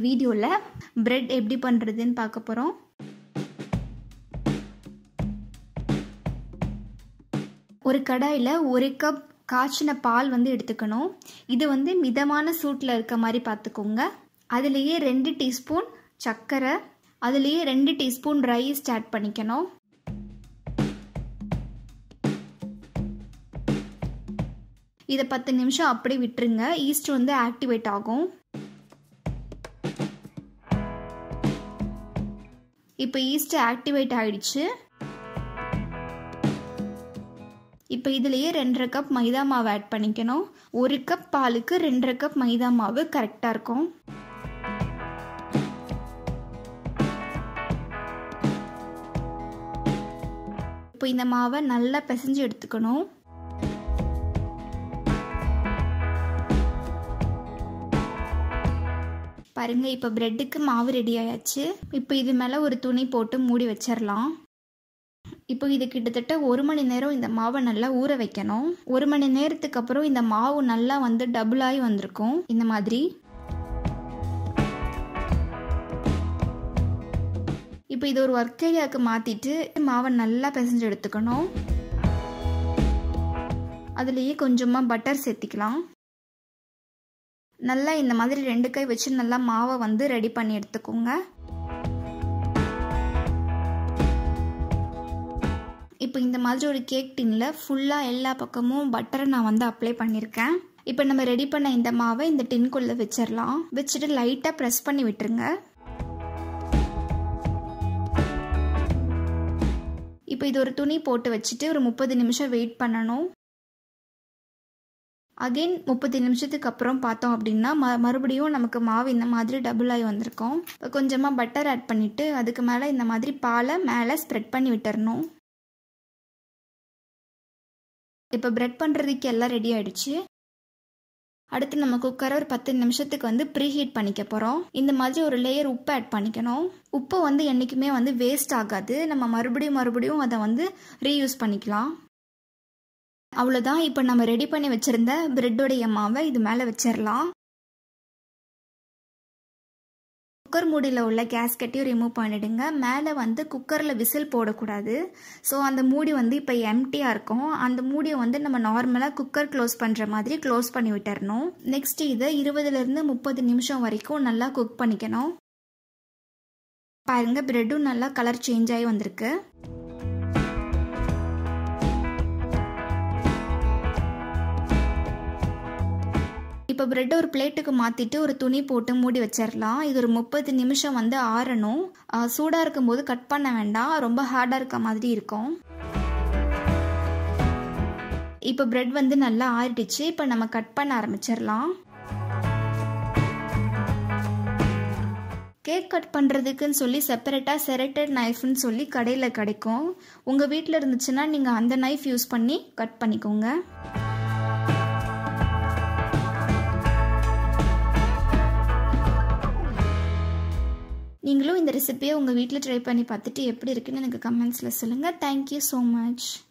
வீடியோவில் பிரெட் எப்படி பண்ணுறதுன்னு பார்க்க போகிறோம் ஒரு கடாயில் ஒரு கப் காய்ச்சின பால் வந்து எடுத்துக்கணும் இது வந்து மிதமான சூட்டில் இருக்க மாதிரி பார்த்துக்கோங்க அதுலேயே ரெண்டு டீஸ்பூன் சர்க்கரை அதுலேயே ரெண்டு டீஸ்பூன் ரைஸ் ஆட் பண்ணிக்கணும் இதை பத்து நிமிஷம் அப்படி விட்டுருங்க ஈஸ்ட் வந்து ஆக்டிவேட் ஆகும் இப்போ ஈஸ்ட் ஆக்டிவேட் ஆயிடுச்சு இப்போ இதுலேயே ரெண்டரை கப் மைதா மாவு ஆட் பண்ணிக்கணும் ஒரு கப் பாலுக்கு ரெண்டரை கப் மைதா மாவு கரெக்டாக இருக்கும் இப்போ இந்த மாவை நல்லா பிசைஞ்சு எடுத்துக்கணும் பாருங்க இப்போ பிரெட்டுக்கு மாவு ரெடி ஆயாச்சு இப்போ இது மேலே ஒரு துணி போட்டு மூடி வச்சிடலாம் இப்போ இது கிட்டத்தட்ட ஒரு மணி நேரம் இந்த மாவை நல்லா ஊற வைக்கணும் ஒரு மணி நேரத்துக்கு அப்புறம் இந்த மாவு நல்லா வந்து டபுள் ஆகி வந்திருக்கும் இந்த மாதிரி இப்போ இது ஒரு ஒர்க் ஏரியாவுக்கு மாற்றிட்டு மாவை நல்லா பிசைஞ்சு எடுத்துக்கணும் அதுலேயே கொஞ்சமாக பட்டர் சேர்த்திக்கலாம் நல்லா இந்த மாதிரி ரெண்டு கை வச்சு நல்லா மாவை வந்து ரெடி பண்ணி எடுத்துக்கோங்க இப்போ இந்த மாதிரி ஒரு கேக் டின்னில் ஃபுல்லாக எல்லா பக்கமும் பட்டரை நான் வந்து அப்ளை பண்ணியிருக்கேன் இப்போ நம்ம ரெடி பண்ண இந்த மாவை இந்த டின்குள்ளே வச்சிடலாம் வச்சுட்டு லைட்டாக ப்ரெஸ் பண்ணி விட்டுருங்க இப்போ இது ஒரு துணி போட்டு வச்சுட்டு ஒரு முப்பது நிமிஷம் வெயிட் பண்ணணும் அகெயின் முப்பது நிமிஷத்துக்கு அப்புறம் பார்த்தோம் அப்படின்னா ம மறுபடியும் நமக்கு மாவு இந்த மாதிரி டபுள் ஆகி வந்திருக்கும் இப்போ கொஞ்சமாக பட்டர் ஆட் பண்ணிவிட்டு அதுக்கு மேலே இந்த மாதிரி பாலை மேலே ஸ்ப்ரெட் பண்ணி விட்டுறணும் இப்போ பிரெட் பண்ணுறதுக்கு எல்லாம் ரெடி ஆயிடுச்சு அடுத்து நம்ம குக்கரை ஒரு பத்து நிமிஷத்துக்கு வந்து ப்ரீ ஹீட் பண்ணிக்க போகிறோம் இந்த மாதிரி ஒரு லேயர் உப்பு ஆட் பண்ணிக்கணும் உப்பு வந்து என்றைக்குமே வந்து வேஸ்ட் ஆகாது நம்ம மறுபடியும் மறுபடியும் அதை வந்து ரீயூஸ் பண்ணிக்கலாம் அவ்வளோதான் இப்போ நம்ம ரெடி பண்ணி வச்சுருந்த பிரெட்டோடைய மாவை இது மேலே வச்சிடலாம் குக்கர் மூடியில் உள்ள கேஸ்கட்டையும் ரிமூவ் பண்ணிடுங்க மேலே வந்து குக்கரில் விசில் போடக்கூடாது ஸோ அந்த மூடி வந்து இப்போ எம்டியாக இருக்கும் அந்த மூடியை வந்து நம்ம நார்மலாக குக்கர் க்ளோஸ் பண்ணுற மாதிரி க்ளோஸ் பண்ணி விட்டுறணும் நெக்ஸ்ட் இதை இருபதுலேருந்து முப்பது நிமிஷம் வரைக்கும் நல்லா குக் பண்ணிக்கணும் பாருங்க பிரெட்டும் நல்லா கலர் சேஞ்ச் ஆகி வந்திருக்கு இப்போ ப்ரெட்டை ஒரு பிளேட்டுக்கு மாற்றிட்டு ஒரு துணி போட்டு மூடி வச்சிடலாம் இது ஒரு முப்பது நிமிஷம் வந்து ஆறணும் சூடாக இருக்கும்போது கட் பண்ண வேண்டாம் ரொம்ப ஹார்டாக இருக்க மாதிரி இருக்கும் இப்போ பிரெட் வந்து நல்லா ஆறிடுச்சு இப்போ நம்ம கட் பண்ண ஆரம்பிச்சிடலாம் கேக் கட் பண்ணுறதுக்குன்னு சொல்லி செப்பரேட்டாக செரட்டட் நைஃப்னு சொல்லி கடையில் கிடைக்கும் உங்கள் வீட்டில் இருந்துச்சுன்னா நீங்கள் அந்த நைஃப் யூஸ் பண்ணி கட் பண்ணிக்கோங்க நீங்களும் இந்த ரெசிபியை உங்கள் வீட்டில் ட்ரை பண்ணி பார்த்துட்டு எப்படி இருக்குன்னு எனக்கு கமெண்ட்ஸில் சொல்லுங்கள் தேங்க்யூ ஸோ மச்